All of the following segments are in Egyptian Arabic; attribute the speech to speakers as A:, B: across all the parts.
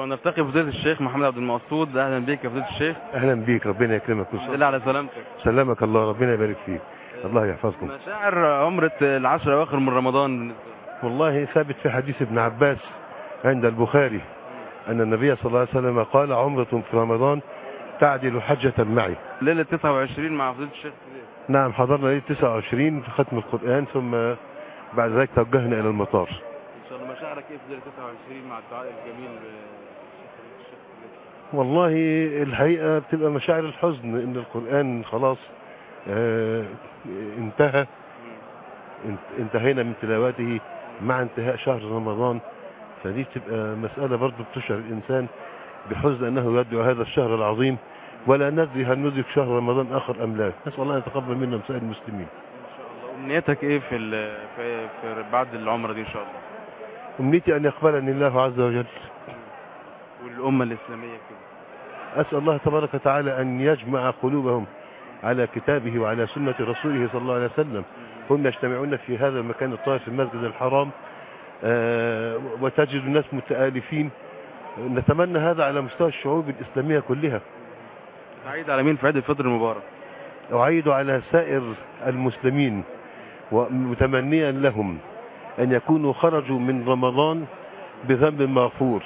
A: ونلتقي بفضيلة الشيخ محمد عبد المقصود اهلا بك يا فضيلة الشيخ
B: اهلا بيك ربنا يكرمك
A: الحمد لله على سلامتك
B: سلمك الله ربنا يبارك فيك الله يحفظكم
A: مشاعر عمرة العشر اواخر من رمضان بالنسبة لك.
B: والله ثابت في حديث ابن عباس عند البخاري أن النبي صلى الله عليه وسلم قال عمرة في رمضان تعدل حجة معي
A: ليلة 29 مع فضيلة الشيخ
B: نعم حضرنا ليلة 29 في ختم القرآن ثم بعد ذلك توجهنا إلى المطار
A: ان شاء الله مشاعرك ايه في ليلة 29 مع الدعاء الجميل الشيخ
B: والله الحقيقة بتبقى مشاعر الحزن إن القرآن خلاص آه، انتهى انت- انتهينا من تلاوته مع انتهاء شهر رمضان فدي تبقى مسألة برضو بتشعر الإنسان بحزن أنه يدعو هذا الشهر العظيم ولا ندري هل ندرك شهر رمضان آخر أم لا نسأل الله أن يتقبل منا مسائل المسلمين
A: امنيتك ايه في, ال- في, في بعد العمرة دي ان شاء الله
B: أمنيتي أن يقبلني الله عز وجل
A: والامة الاسلامية كده
B: أسأل الله تبارك وتعالى أن يجمع قلوبهم على كتابه وعلى سنة رسوله صلى الله عليه وسلم هم يجتمعون في هذا المكان الطاهر في المسجد الحرام آه، وتجد الناس متآلفين نتمنى هذا على مستوى الشعوب الإسلامية كلها
A: سعيد على مين في عيد الفطر المبارك
B: أعيد على سائر المسلمين ومتمنيا لهم أن يكونوا خرجوا من رمضان بذنب مغفور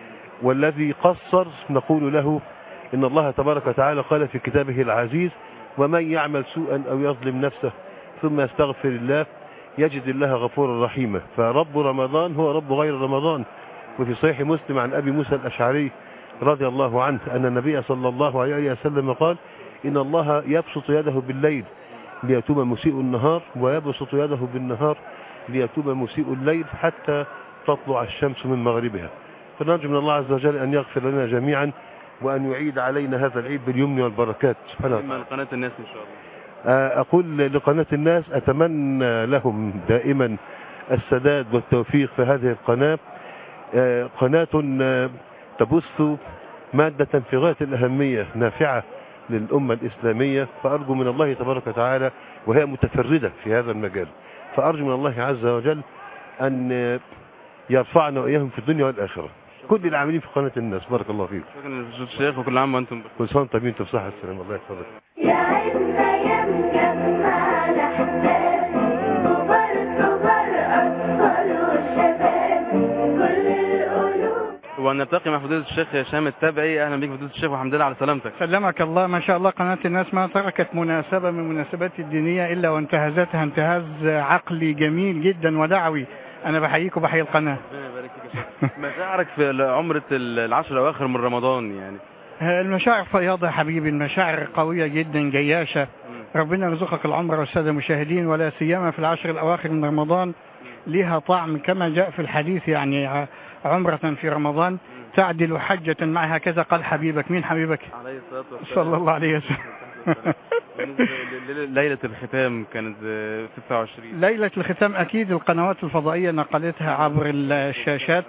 B: والذي قصر نقول له إن الله تبارك وتعالى قال في كتابه العزيز ومن يعمل سوءا أو يظلم نفسه ثم يستغفر الله يجد الله غفورا رحيما فرب رمضان هو رب غير رمضان وفي صحيح مسلم عن أبي موسى الأشعري رضي الله عنه أن النبي صلى الله عليه وسلم قال إن الله يبسط يده بالليل ليتوب مسيء النهار ويبسط يده بالنهار ليتوب مسيء الليل حتى تطلع الشمس من مغربها فنرجو من الله عز وجل أن يغفر لنا جميعا وأن يعيد علينا هذا العيد باليمن والبركات سبحانه وتعالى
A: من قناة الناس ان شاء الله
B: آه، أقول لقناة الناس أتمنى لهم دائما السداد والتوفيق في هذه القناة آه، قناة آه، تبث مادة في غاية الأهمية نافعة للأمة الإسلامية فأرجو من الله تبارك وتعالى وهي متفردة في هذا المجال فأرجو من الله عز وجل أن آه، يرفعنا وإياهم في الدنيا والآخرة كل العاملين في قناة الناس بارك الله فيكم
A: شكرا لفضيلة الشيخ وكل عام وانتم بخير
B: كل سنة وانتم طيبين في صحة السلام الله يحفظك
C: يا عزنا يا مجمع الأحباب كبر كبر أطفال وشباب كل القلوب
A: ونلتقي مع فضيلة الشيخ هشام التابعي اهلا بك فضيلة الشيخ والحمد لله على سلامتك
D: سلمك الله ما شاء الله قناة الناس ما تركت مناسبة من المناسبات الدينية إلا وانتهزتها انتهاز عقلي جميل جدا ودعوي أنا بحييك وبحيي القناة
A: ربنا يبارك فيك يا شيخ مشاعرك في عمرة العشر الاواخر من رمضان يعني
D: المشاعر فياضة يا حبيبي المشاعر قوية جدا جياشة ربنا يرزقك العمر والسادة المشاهدين ولا سيما في العشر الأواخر من رمضان لها طعم كما جاء في الحديث يعني ع- عمرة في رمضان تعدل حجة مع هكذا قال حبيبك مين حبيبك
A: عليه الصلاة والسلام
D: صلى الله عليه وسلم
A: بالنسبة لل- ليلة الختام كانت آه، 26
D: ليلة الختام أكيد القنوات الفضائية نقلتها عبر الشاشات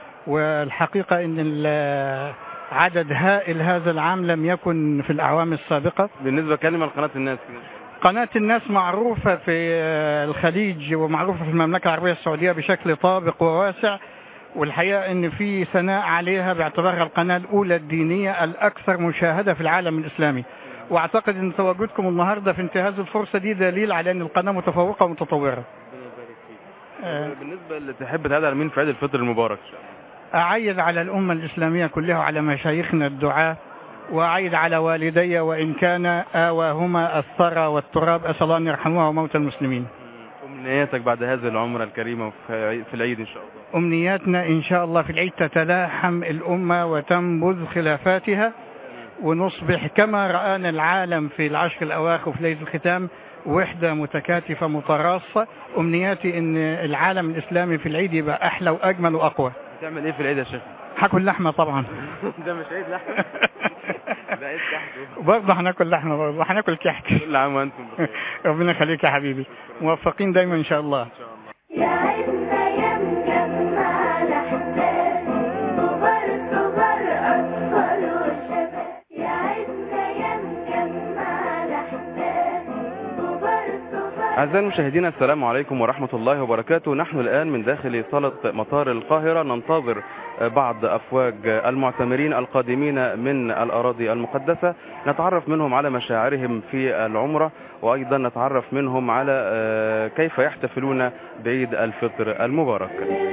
D: والحقيقة أن ال- عدد هائل هذا العام لم يكن في الأعوام السابقة
A: بالنسبة كلمة لقناة الناس كده
D: قناة الناس معروفة في الخليج ومعروفة في المملكة العربية السعودية بشكل طابق وواسع والحقيقة ان في ثناء عليها باعتبارها القناة الاولى الدينية الاكثر مشاهدة في العالم الاسلامي واعتقد ان تواجدكم النهاردة في انتهاز الفرصة دي دليل على ان القناة متفوقة ومتطورة آه،
A: بالنسبة اللي تحب تهدى على مين في عيد الفطر المبارك إن شاء الله.
D: أعيد على الأمة الإسلامية كلها وعلى مشايخنا الدعاة وأعيد على والدي وإن كان آواهما الثرى والتراب أسأل الله أن يرحموها وموتى المسلمين
A: أمنياتك بعد هذه العمرة الكريمة في في العيد إن شاء الله
D: أمنياتنا إن شاء الله في العيد تتلاحم الأمة وتنبذ خلافاتها ونصبح كما رآنا العالم في العشر الأواخر وفي ليلة الختام وحدة متكاتفة متراصة أمنياتي أن العالم الإسلامي في العيد يبقى أحلى وأجمل وأقوى
A: بتعمل إيه في العيد يا شيخ؟
D: هاكل لحمة طبعا
A: ده مش عيد لحمة ده عيد كحك
D: برضه هناكل لحمة برضه هناكل كحك
A: كل عام وأنتم بخير
D: ربنا يخليك يا حبيبي موفقين دايما إن شاء الله
C: يا عزنا يا مجمع الأحباب كبر كبر أطفال وشباب يا عزنا يا مجمع الأحباب كبر كبر
A: أعزائي المشاهدين السلام عليكم ورحمة الله وبركاته نحن الآن من داخل صالة مطار القاهرة ننتظر بعض أفواج المعتمرين القادمين من الأراضي المقدسة نتعرف منهم على مشاعرهم في العمرة وأيضا نتعرف منهم على آه، كيف يحتفلون بعيد الفطر المبارك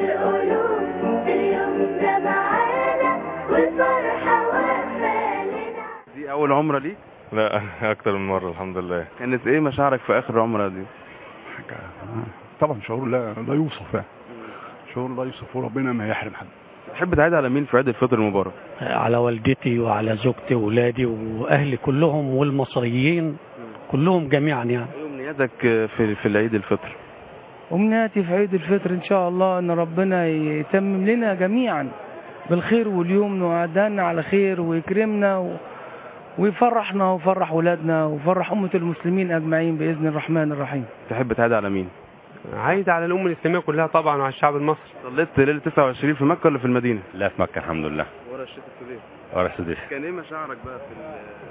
C: القلوب في اليوم ده معانا والفرحة واقفة لنا
A: دي أول عمرة ليك
E: لا اكتر من مره الحمد لله
A: كانت إيه مشاعرك في آخر عمرة دي
F: حاجة طبعا شعور لا لا يوصف يعني شعور لا يوصف وربنا ما يحرم حد
A: تحب تعيد على مين في عيد الفطر المبارك
G: على والدتي وعلى زوجتي وولادي واهلي كلهم والمصريين كلهم جميعا يعني
A: ايه امنياتك في في العيد الفطر
H: أمنياتي في عيد الفطر إن شاء الله أن ربنا يتمم لنا جميعا بالخير واليوم وعدانا على خير ويكرمنا و... ويفرحنا ويفرح ولادنا ويفرح أمة المسلمين أجمعين بإذن الرحمن الرحيم
A: تحب تعيد على مين
I: عايد على الأمة الإسلامية كلها طبعا وعلى الشعب المصري
A: صليت ليله 29 في مكه ولا في المدينه
E: لا في مكه الحمد لله
A: ورا الشيخ السوداني
E: ورا السديس
A: كان ايه مشاعرك بقى في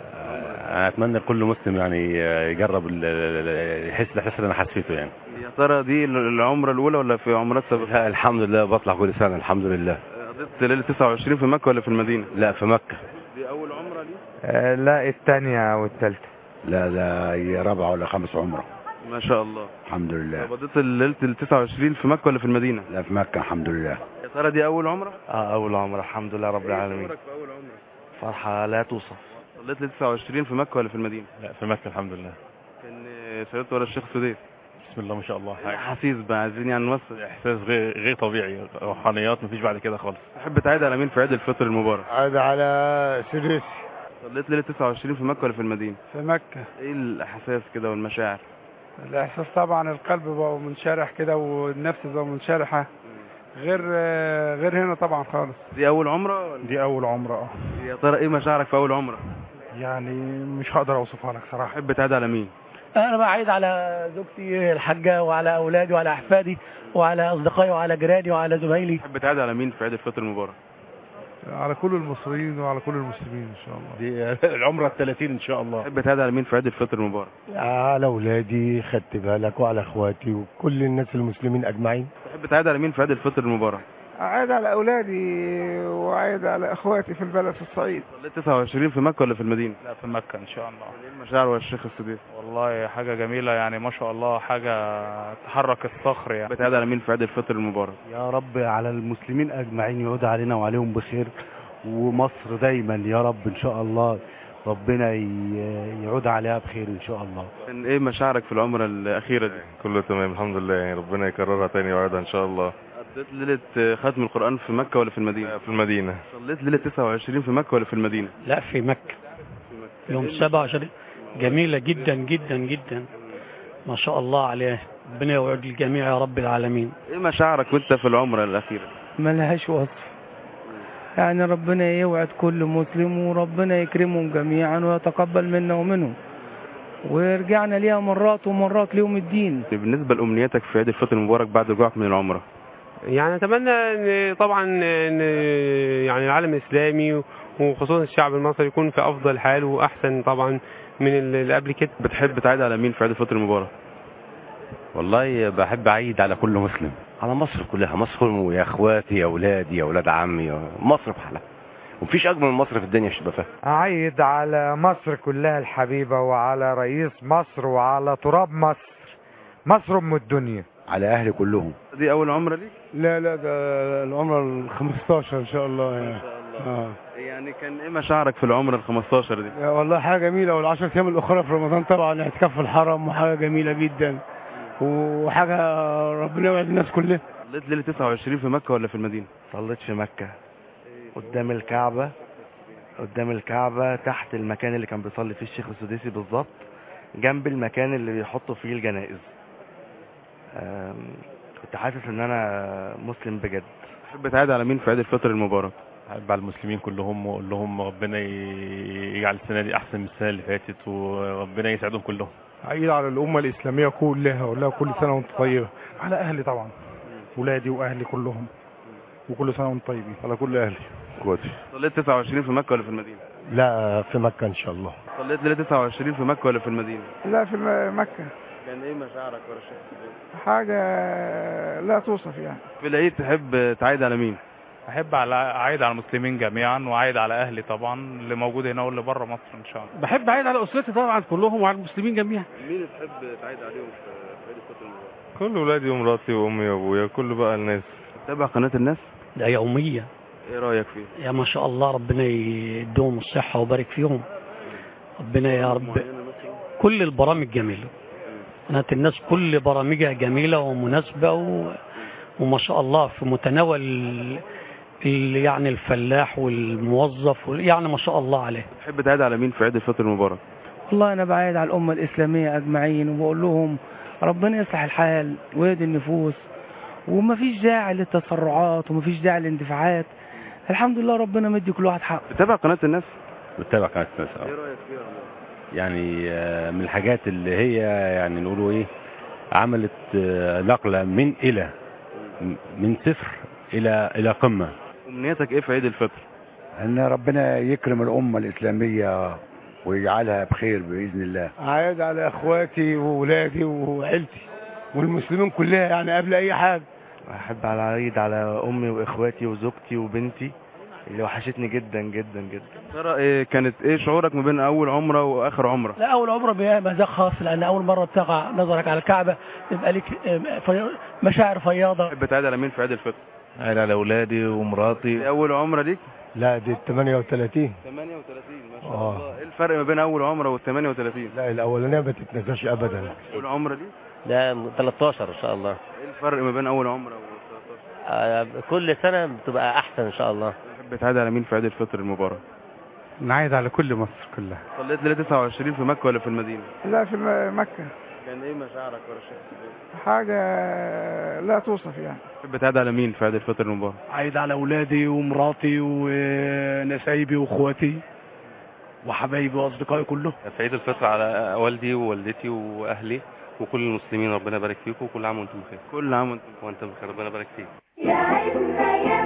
E: انا اتمنى كل مسلم يعني يجرب ال- ال- يحس الاحساس اللي انا حسيته يعني
A: يا ترى دي العمره الاولى ولا في عمرات سابقه
E: لا الحمد لله بطلع كل سنه الحمد لله
A: قضيت ليله 29 في مكه ولا في المدينه
E: لا في مكه
A: دي اول عمره ليك
I: لا الثانية والثالثة
E: لا ده هي رابعه ولا خامس عمره
A: ما شاء الله
E: الحمد لله
A: قضيت ليله ال 29 في مكه ولا في المدينه
E: لا في مكه الحمد لله
A: يا ترى دي اول عمره
J: اه اول عمره الحمد لله رب العالمين
A: عمرك في اول عمره
J: فرحه لا توصف
A: صليت ليله 29 في مكه ولا في المدينه
E: لا في مكه الحمد لله
A: كان صليت ورا الشيخ السوداني
E: بسم الله ما شاء الله
A: إيه حسيس بقى عايزين يعني نوصل
E: احساس غير غير طبيعي روحانيات مفيش بعد كده خالص
A: تحب تعيد على مين في عيد الفطر المبارك
F: عاد على سديس
A: صليت ليله 29 في مكه ولا في المدينه
F: في مكة
A: ايه الاحساس كده والمشاعر
F: الإحساس طبعا القلب بقى منشرح كده والنفس بقى منشرحة غير غير هنا طبعا خالص
A: دي اول عمره ولا
F: دي أول عمرة اه
A: يا ترى ايه مشاعرك في اول عمره
F: يعني مش هقدر أوصفها لك صراحة
A: تحب تعيد على مين
G: انا بعيد على زوجتي الحاجه وعلى اولادي وعلى احفادي وعلى اصدقائي وعلى جيراني وعلى زمايلي
A: تحب تعيد على مين في عيد الفطر المبارك
F: على كل المصريين وعلى كل المسلمين إن شاء الله
B: دي العمرة الثلاثين إن شاء الله
A: تحب تعيد على مين في عيد الفطر المبارك
B: على أولادي خدت بالك وعلى أخواتي وكل الناس المسلمين أجمعين
A: تحب تعيد على مين في عيد الفطر المبارك
F: أعيد على أولادي وأعيد على إخواتي في البلد في الصعيد
A: صليت 29 في مكه ولا في المدينه
J: لا في مكه ان شاء الله
A: ايه المشاعر والشيخ السوداني
J: والله حاجه جميله يعني ما شاء الله حاجه تحرك الصخر يعني
A: تحب تعيد على مين في عيد الفطر المبارك
J: يا رب على المسلمين اجمعين يعود علينا وعليهم بخير ومصر دايما يا رب ان شاء الله ربنا ي- يعود عليها بخير ان شاء الله
A: كان ايه مشاعرك في العمره الاخيره دي
E: كله تمام الحمد لله يعني ربنا يكررها تاني ويعيدها ان شاء الله
A: قضيت ليله ختم القران في مكه ولا في المدينه
E: في المدينه
A: صليت ليله 29 في مكه ولا في المدينه
G: لا في مكه يوم 27 جميله جدا جدا جدا ما شاء الله عليه ربنا يوعد الجميع يا رب العالمين
A: ايه مشاعرك وانت في العمره الاخيره
H: ملهاش وصف يعني ربنا يوعد كل مسلم وربنا يكرمهم جميعا ويتقبل منا ومنهم ورجعنا ليها مرات ومرات ليوم الدين
A: بالنسبه لامنياتك في عيد الفطر المبارك بعد رجوعك من العمره
I: يعني أتمنى إن طبعا إن يعني العالم الإسلامي وخصوصا الشعب المصري يكون في أفضل حال وأحسن طبعا من اللي قبل كده
A: بتحب تعيد على مين في عيد الفطر المبارك
E: والله بحب اعيد على كل مسلم على مصر كلها مصر كلها يا اخواتي يا اولادي يا اولاد عمي يا مصر بحالها ومفيش اجمل من مصر في الدنيا عشان تبقى فاهم
K: أعيد على مصر كلها الحبيبة وعلى رئيس مصر وعلى تراب مصر مصر أم الدنيا
E: على اهلي كلهم
A: دي اول عمره ليك
F: لا لا ده العمرة ال 15 إن شاء الله يعني آه.
A: يعني كان ايه مشاعرك في العمره ال 15 دي
F: يا والله حاجة جميلة والعشر أيام الأخرى في رمضان طبعا اعتكاف في الحرم وحاجة جميلة جدا وحاجة ربنا يوعد الناس كلها
A: صليت ليله 29 في مكه ولا في المدينه
J: صليت في مكه قدام الكعبه قدام الكعبه تحت المكان اللي كان بيصلي فيه الشيخ السديسي بالظبط جنب المكان اللي بيحطوا فيه الجنائز أم، كنت حاسس ان انا مسلم بجد
A: تحب تعيد على مين في عيد الفطر المبارك
E: احب على المسلمين كلهم واقول لهم ربنا ي- يجعل السنه دي احسن من السنه اللي فاتت وربنا يسعدهم كلهم
F: عيد على الأمة الإسلامية كلها أقول لها كل سنة وأنت طيبة على أهلي طبعا ولادي وأهلي كلهم وكل سنة وأنتم طيبين
B: على كل أهلي اخواتي
A: صليت 29 في مكه ولا في المدينه
B: لا في مكة إن شاء الله
A: صليت ليله 29 في مكه ولا في المدينه
F: لا في مكة
A: كان ايه مشاعرك ورا الشيخ السوداني
F: حاجة لا توصف يعني
A: في العيد تحب تعيد على مين
L: احب على اعيد على المسلمين جميعا واعيد على اهلي طبعا اللي موجود هنا واللي بره مصر ان شاء الله
M: بحب اعيد على اسرتي طبعا كلهم وعلى المسلمين جميعا
A: مين تحب تعيد عليهم في في عيد الفطر المبارك
N: كل ولادي ومراتي وامي وابويا كل بقى الناس
A: تابع قناه الناس
G: ده يومية
A: ايه رايك فيه
G: يا ما شاء الله ربنا يدوم الصحة ويبارك فيهم ربنا يا رب كل البرامج جميلة قناة الناس كل برامجها جميلة ومناسبة و... وما شاء الله في متناول ال- يعني الفلاح والموظف وال- يعني ما شاء الله عليه
A: تحب تعيد على مين في عيد الفطر المبارك
H: والله أنا بعيد على الأمة الإسلامية أجمعين وبقول لهم ربنا يصلح الحال ويهدي النفوس ومفيش داعي للتسرعات ومفيش داعي للاندفاعات الحمد لله ربنا مدي كل واحد حقه
A: بتابع قناه الناس
E: بتابع قناه الناس
A: ايه
E: اه
A: رايك فيها
E: يعني آه، من الحاجات اللي هي يعني نقولوا ايه عملت آه، نقله من الى من صفر الى الى قمه
A: امنيتك ايه في عيد الفطر
O: ان ربنا يكرم الامه الاسلاميه ويجعلها بخير باذن الله
P: عايد على اخواتي وولادي وعيلتي والمسلمين كلها يعني قبل اي حاجه
J: احب على عيد على امي واخواتي وزوجتي وبنتي اللي وحشتني جدا جدا جدا
A: ترى إيه كانت ايه شعورك ما بين اول عمره واخر عمره
Q: لا اول عمره بها مذاق خاص لان اول مره بتقع نظرك على الكعبه يبقى لك آه، في- مشاعر فياضه
A: تحب تعيد على مين في عيد الفطر
R: عيد على اولادي ومراتي
A: دي اول عمره ليك
P: لا دي 38
A: 38 ما شاء
P: اه
A: الله ايه الفرق ما بين اول عمره وال 38
P: لا الاولانيه ما تتنساش ابدا
A: اول عمره دي
S: لا 13 ان شاء الله
A: ايه الفرق ما بين اول عمره و
S: آه، كل سنه بتبقى احسن ان شاء الله
A: تحب تعيد على مين في عيد الفطر المبارك
F: نعيد على كل مصر كلها
A: صليت ليله 29 في مكه ولا في المدينه
T: لا في مكة
A: كان ايه مشاعرك ورا الشيخ
T: حاجة لا توصف يعني
A: تحب تعيد على مين في عيد الفطر المبارك
M: عايد على اولادي ومراتي ونسايبي واخواتي وحبايبي واصدقائي كلهم
U: في عيد الفطر على والدي ووالدتي واهلي وكل المسلمين ربنا يبارك فيكم وكل عام وانتم بخير
A: كل عام وانتم
U: وانتم بخير ربنا يبارك فيك
C: يا عيدنا يا